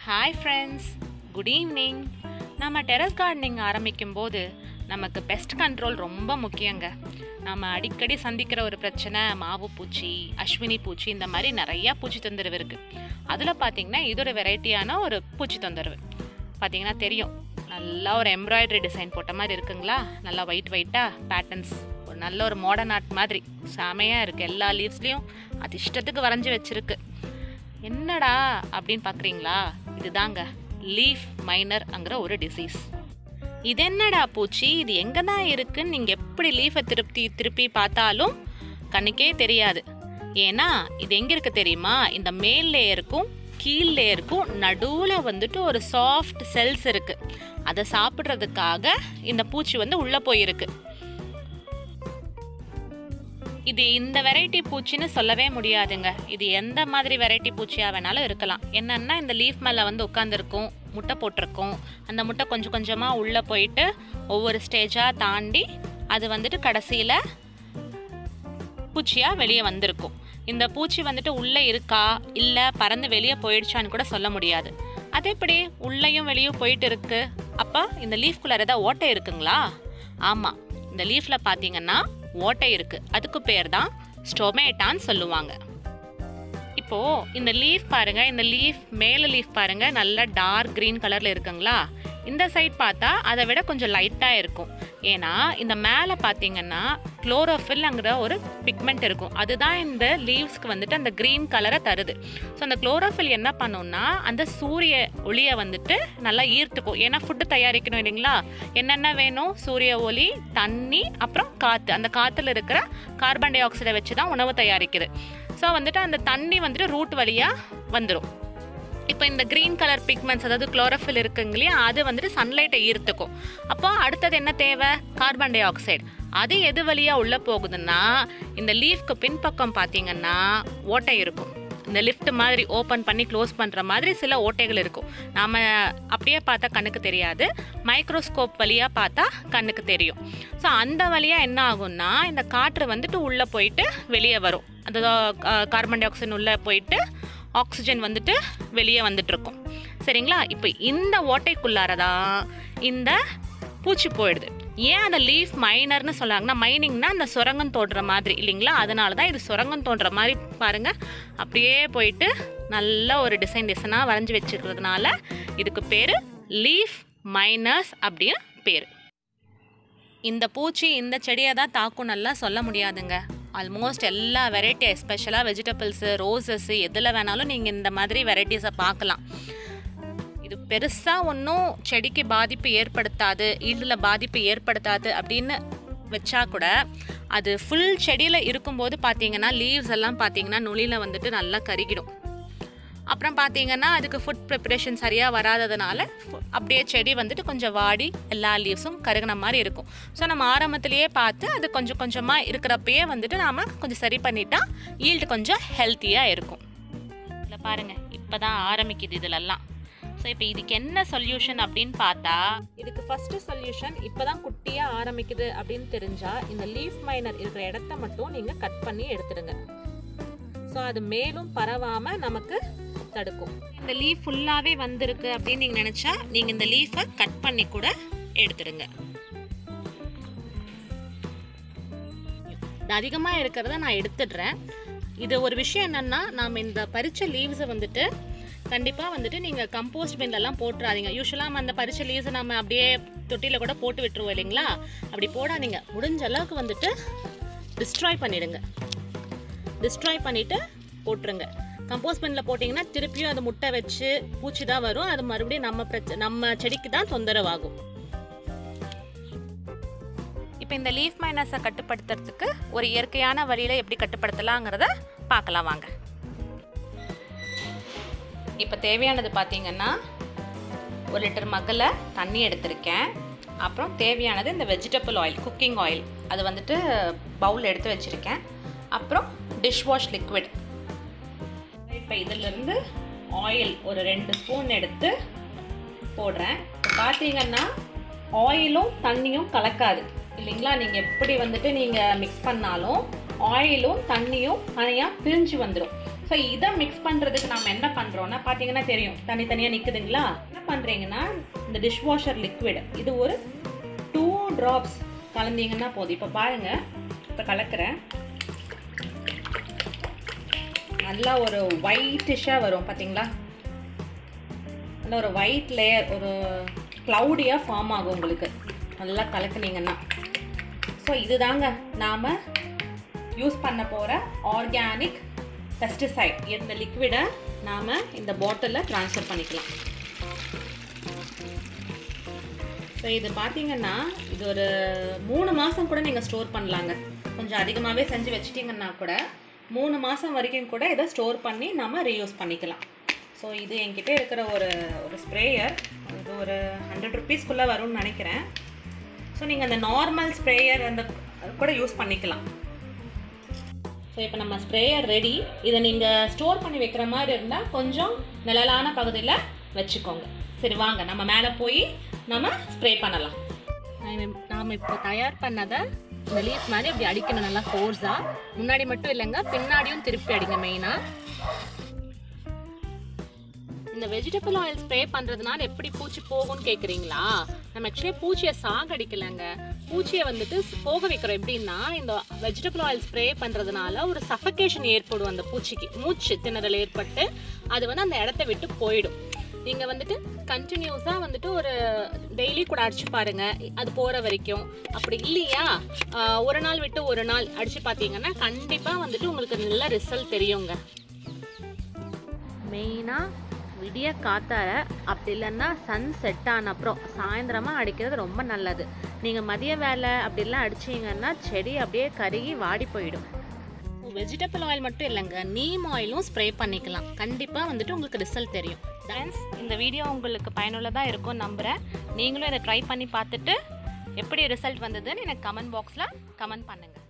hi friends good evening நம்ம terrace gardening ஆரம்பிக்கும் போது நமக்கு பெஸ்ட் கண்ட்ரோல் ரொம்ப முக்கியங்க நம்ம அடிக்கடி சந்திக்கிற ஒரு பிரச்சனை மாவு பூச்சி அஸ்வினி பூச்சி இந்த மாதிரி நிறையா பூச்சி தொந்தரவு இருக்குது அதில் பார்த்தீங்கன்னா இது ஒரு வெரைட்டியான ஒரு பூச்சி தொந்தரவு பார்த்தீங்கன்னா தெரியும் நல்லா ஒரு எம்ப்ராய்டரி டிசைன் போட்ட மாதிரி இருக்குங்களா நல்லா ஒயிட் ஒயிட்டாக பேட்டர்ன்ஸ் ஒரு நல்ல ஒரு மாடர்ன் ஆர்ட் மாதிரி செமையாக இருக்குது எல்லா லீவ்ஸ்லேயும் அது இஷ்டத்துக்கு வரைஞ்சி வச்சுருக்கு என்னடா அப்படின்னு பார்க்குறீங்களா இதுதாங்க லீஃப் மைனர்ங்கிற ஒரு டிசீஸ் இது என்னடா பூச்சி இது எங்கே தான் இருக்குன்னு நீங்கள் எப்படி லீஃபை திருப்பி திருப்பி பார்த்தாலும் கண்ணுக்கே தெரியாது ஏன்னா இது எங்கே இருக்கு தெரியுமா இந்த மேல் லேயருக்கும் கீழ் லேயருக்கும் நடுவில் வந்துட்டு ஒரு சாஃப்ட் செல்ஸ் இருக்குது அதை சாப்பிட்றதுக்காக இந்த பூச்சி வந்து உள்ளே போயிருக்கு இது இந்த வெரைட்டி பூச்சின்னு சொல்லவே முடியாதுங்க இது எந்த மாதிரி வெரைட்டி பூச்சியாக வேணாலும் இருக்கலாம் என்னன்னா இந்த லீஃப் மேலே வந்து உட்காந்துருக்கும் முட்டை போட்டிருக்கும் அந்த முட்டை கொஞ்சம் கொஞ்சமாக உள்ளே போயிட்டு ஒவ்வொரு ஸ்டேஜாக தாண்டி அது வந்துட்டு கடைசியில் பூச்சியாக வெளியே வந்திருக்கும் இந்த பூச்சி வந்துட்டு உள்ளே இருக்கா இல்லை பறந்து வெளியே போயிடுச்சான்னு கூட சொல்ல முடியாது அது எப்படி உள்ளேயும் வெளியும் போயிட்டு இருக்கு அப்போ இந்த லீஃப்குள்ளார ஏதாவது ஓட்டை இருக்குங்களா ஆமாம் இந்த லீஃப்பில் பார்த்தீங்கன்னா ஓட்டை இருக்கு அதுக்கு பேர் தான் ஸ்டொமேட்டான்னு சொல்லுவாங்க இப்போ இந்த லீஃப் பாருங்க இந்த லீஃப் மேலே லீஃப் பாருங்க நல்ல டார்க் green கலர்ல இருக்குங்களா இந்த சைட் பார்த்தா அதை விட கொஞ்சம் லைட்டாக இருக்கும் ஏன்னா இந்த மேலே பார்த்தீங்கன்னா குளோரோஃபில்ங்கிற ஒரு பிக்மெண்ட் இருக்கும் அதுதான் இந்த லீவ்ஸ்க்கு வந்துட்டு அந்த க்ரீன் கலரை தருது ஸோ அந்த குளோரோஃபில் என்ன பண்ணும்னா அந்த சூரிய ஒளியை வந்துட்டு நல்லா ஈர்த்துக்கும் ஏன்னா ஃபுட்டு தயாரிக்கணும் இல்லைங்களா என்னென்ன வேணும் சூரிய ஒளி தண்ணி அப்புறம் காற்று அந்த காற்றுல இருக்கிற கார்பன் டை ஆக்சைடை வச்சு தான் உணவு தயாரிக்குது ஸோ வந்துட்டு அந்த தண்ணி வந்துட்டு ரூட் வழியாக வந்துடும் இப்போ இந்த க்ரீன் கலர் பிக்மெண்ட்ஸ் அதாவது குளோரோஃபில் இருக்குங்க இல்லையா அது வந்துட்டு சன்லைட்டை ஈர்த்துக்கும் அப்போ அடுத்தது என்ன தேவை கார்பன் டை ஆக்சைடு அது எது வழியாக உள்ளே போகுதுன்னா இந்த லீஃப்க்கு பின்பக்கம் பார்த்தீங்கன்னா ஓட்டை இருக்கும் இந்த லிஃப்ட் மாதிரி ஓப்பன் பண்ணி க்ளோஸ் பண்ணுற மாதிரி சில ஓட்டைகள் இருக்கும் நாம் அப்படியே பார்த்தா கண்ணுக்கு தெரியாது மைக்ரோஸ்கோப் வழியாக பார்த்தா கண்ணுக்கு தெரியும் ஸோ அந்த வழியாக என்ன ஆகும்னா இந்த காற்று வந்துட்டு உள்ளே போயிட்டு வெளியே வரும் அந்த கார்பன் டை ஆக்சைடு உள்ளே போயிட்டு ஆக்சிஜன் வந்துட்டு வெளியே வந்துட்டு இருக்கும் சரிங்களா இப்போ இந்த ஓட்டைக்குள்ளார தான் இந்த பூச்சி போயிடுது ஏன் அந்த லீஃப் மைனர்னு சொல்கிறாங்கன்னா மைனிங்னா அந்த சுரங்கம் தோன்ற மாதிரி இல்லைங்களா அதனால தான் இது சுரங்கம் தோன்ற மாதிரி பாருங்கள் அப்படியே போயிட்டு நல்ல ஒரு டிசைன் டிசைனாக வரைஞ்சி வச்சுக்கிறதுனால இதுக்கு பேர் லீஃப் மைனர்ஸ் அப்படின்னு பேர் இந்த பூச்சி இந்த செடியை தான் தாக்கும்னெல்லாம் சொல்ல முடியாதுங்க ஆல்மோஸ்ட் எல்லா வெரைட்டி எஸ்பெஷலாக வெஜிடபிள்ஸு ரோசஸ்ஸு எதில் வேணாலும் நீங்கள் இந்த மாதிரி வெரைட்டிஸை பார்க்கலாம் இது பெருசாக ஒன்றும் செடிக்கு பாதிப்பு ஏற்படுத்தாது ஈல்டில் பாதிப்பு ஏற்படுத்தாது அப்படின்னு வச்சா கூட அது ஃபுல் செடியில் இருக்கும்போது பார்த்தீங்கன்னா லீவ்ஸ் எல்லாம் பார்த்தீங்கன்னா நுனியில் வந்துட்டு நல்லா கருகிடும் அப்புறம் பார்த்தீங்கன்னா அதுக்கு ஃபுட் ப்ரிப்பரேஷன் சரியாக வராததுனால அப்படியே செடி வந்துட்டு கொஞ்சம் வாடி எல்லா லீவ்ஸும் கருகின மாதிரி இருக்கும் ஸோ நம்ம ஆரம்பத்திலேயே பார்த்து அது கொஞ்சம் கொஞ்சமாக இருக்கிறப்பயே வந்துட்டு நாம் கொஞ்சம் சரி பண்ணிட்டா ஈல்டு கொஞ்சம் ஹெல்த்தியாக இருக்கும் இதில் பாருங்கள் இப்போ தான் ஆரம்பிக்குது இதிலெல்லாம் ஸோ இப்போ இதுக்கு என்ன சொல்யூஷன் அப்படின்னு பார்த்தா இதுக்கு ஃபஸ்ட்டு சொல்யூஷன் இப்போ தான் குட்டியாக ஆரம்பிக்குது அப்படின்னு தெரிஞ்சால் இந்த லீஃப் மைனர் இருக்கிற இடத்த மட்டும் நீங்கள் கட் பண்ணி எடுத்துடுங்க ஸோ அது மேலும் பரவாமல் நமக்கு தடுக்கும் இந்த லீஃப் ஃபுல்லாகவே வந்திருக்கு அப்படின்னு நீங்கள் நினச்சா நீங்கள் இந்த லீஃபை கட் பண்ணி கூட எடுத்துடுங்க இது அதிகமாக இருக்கிறத நான் எடுத்துடுறேன் இது ஒரு விஷயம் என்னென்னா நாம் இந்த பறிச்ச லீவ்ஸை வந்துட்டு கண்டிப்பாக வந்துட்டு நீங்கள் கம்போஸ்ட் பின்லலாம் போட்டுறாதீங்க யூஸ்வலாக நம்ம அந்த பறிச்ச லீவ்ஸை நம்ம அப்படியே தொட்டியில் கூட போட்டு விட்டுருவோம் இல்லைங்களா அப்படி போடாதீங்க முடிஞ்ச அளவுக்கு வந்துட்டு டிஸ்ட்ராய் பண்ணிடுங்க டிஸ்ட்ராய் பண்ணிவிட்டு போட்டுருங்க கம்போஸ்ட் பின்னில் போட்டிங்கன்னா திருப்பியும் அது முட்டை வச்சு பூச்சி தான் வரும் அது மறுபடியும் நம்ம பிரச்ச நம்ம செடிக்கு தான் தொந்தரவாகும் இப்போ இந்த லீஃப் மைனஸை கட்டுப்படுத்துறதுக்கு ஒரு இயற்கையான வழியில் எப்படி கட்டுப்படுத்தலாங்கிறத பார்க்கலாம் வாங்க இப்போ தேவையானது பார்த்தீங்கன்னா ஒரு லிட்டர் மக்கில் தண்ணி எடுத்திருக்கேன் அப்புறம் தேவையானது இந்த வெஜிடபிள் ஆயில் குக்கிங் ஆயில் அது வந்துட்டு பவுல் எடுத்து வச்சுருக்கேன் அப்புறம் டிஷ் வாஷ் லிக்விட் இப்போ இதிலிருந்து ஆயில் ஒரு ரெண்டு ஸ்பூன் எடுத்து போடுறேன் இப்போ பார்த்தீங்கன்னா ஆயிலும் தண்ணியும் கலக்காது இல்லைங்களா நீங்கள் எப்படி வந்துட்டு நீங்கள் மிக்ஸ் பண்ணாலும் ஆயிலும் தண்ணியும் தனியாக பிரிஞ்சு வந்துடும் ஸோ இதை மிக்ஸ் பண்ணுறதுக்கு நம்ம என்ன பண்ணுறோன்னா பார்த்தீங்கன்னா தெரியும் தனித்தனியாக நிற்குதுங்களா என்ன பண்ணுறீங்கன்னா இந்த டிஷ் வாஷர் லிக்விட் இது ஒரு டூ ட்ராப்ஸ் கலந்தீங்கன்னா போதும் இப்போ பாருங்கள் இப்போ கலக்கிறேன் நல்லா ஒரு ஒயிட்டிஷாக வரும் பார்த்தீங்களா நல்ல ஒரு ஒயிட் லேயர் ஒரு க்ளவுடியாக ஃபார்ம் ஆகும் உங்களுக்கு நல்லா கலக்குனீங்கன்னா ஸோ இதுதாங்க நாம் யூஸ் பண்ண போகிற ஆர்கானிக் பெஸ்டிசைட் இந்த லிக்விடை நாம் இந்த பாட்டிலில் ட்ரான்ஸ்ஃபர் பண்ணிக்கலாம் ஸோ இது பார்த்தீங்கன்னா இது ஒரு மூணு மாதம் கூட நீங்கள் ஸ்டோர் பண்ணலாங்க கொஞ்சம் அதிகமாகவே செஞ்சு வச்சிட்டிங்கன்னா கூட மூணு மாதம் வரைக்கும் கூட இதை ஸ்டோர் பண்ணி நம்ம ரீயூஸ் பண்ணிக்கலாம் ஸோ இது என்கிட்ட இருக்கிற ஒரு ஒரு ஸ்ப்ரேயர் இது ஒரு ஹண்ட்ரட் ருபீஸ்க்குள்ளே வரும்னு நினைக்கிறேன் ஸோ நீங்கள் அந்த நார்மல் ஸ்ப்ரேயர் அந்த கூட யூஸ் பண்ணிக்கலாம் ஸோ இப்போ நம்ம ஸ்ப்ரேயர் ரெடி இதை நீங்கள் ஸ்டோர் பண்ணி வைக்கிற மாதிரி இருந்தால் கொஞ்சம் நிழலான பகுதியில் வச்சுக்கோங்க சரி வாங்க நம்ம மேலே போய் நம்ம ஸ்ப்ரே பண்ணலாம் நாம் இப்போ தயார் பண்ணதை இந்த லீஃப் மாதிரி அப்படி அடிக்கணும் நல்லா ஃபோர்ஸாக முன்னாடி மட்டும் இல்லைங்க பின்னாடியும் திருப்பி அடிங்க மெயினாக இந்த வெஜிடபிள் ஆயில் ஸ்ப்ரே பண்ணுறதுனால எப்படி பூச்சி போகும்னு கேட்குறீங்களா நம்ம ஆக்சுவலி பூச்சியை சாகடிக்கலைங்க பூச்சியை வந்துட்டு போக வைக்கிறோம் எப்படின்னா இந்த வெஜிடபிள் ஆயில் ஸ்ப்ரே பண்ணுறதுனால ஒரு சஃபகேஷன் ஏற்படும் அந்த பூச்சிக்கு மூச்சு திணறல் ஏற்பட்டு அது வந்து அந்த இடத்த விட்டு போயிடும் நீங்கள் வந்துட்டு கண்டினியூஸாக வந்துட்டு ஒரு டெய்லி கூட அடிச்சு பாருங்க அது போகிற வரைக்கும் அப்படி இல்லையா ஆஹ் ஒரு நாள் விட்டு ஒரு நாள் அடிச்சு பார்த்தீங்கன்னா கண்டிப்பாக வந்துட்டு உங்களுக்கு நல்ல ரிசல்ட் தெரியுங்க மெயினாக விடிய காத்தார அப்படி இல்லைன்னா சன் செட் ஆன அப்புறம் சாயந்தரமாக அடிக்கிறது ரொம்ப நல்லது நீங்கள் மதிய வேலை அப்படிலாம் அடிச்சீங்கன்னா செடி அப்படியே கருகி வாடி போயிடும் வெஜிடபிள் ஆயில் மட்டும் இல்லைங்க நீம் ஆயிலும் ஸ்ப்ரே பண்ணிக்கலாம் கண்டிப்பாக வந்துட்டு உங்களுக்கு ரிசல்ட் தெரியும் ஃப்ரெண்ட்ஸ் இந்த வீடியோ உங்களுக்கு பயனுள்ளதாக இருக்கும் நம்புகிறேன் நீங்களும் இதை ட்ரை பண்ணி பார்த்துட்டு எப்படி ரிசல்ட் வந்ததுன்னு எனக்கு கமெண்ட் பாக்ஸில் கமெண்ட் பண்ணுங்கள்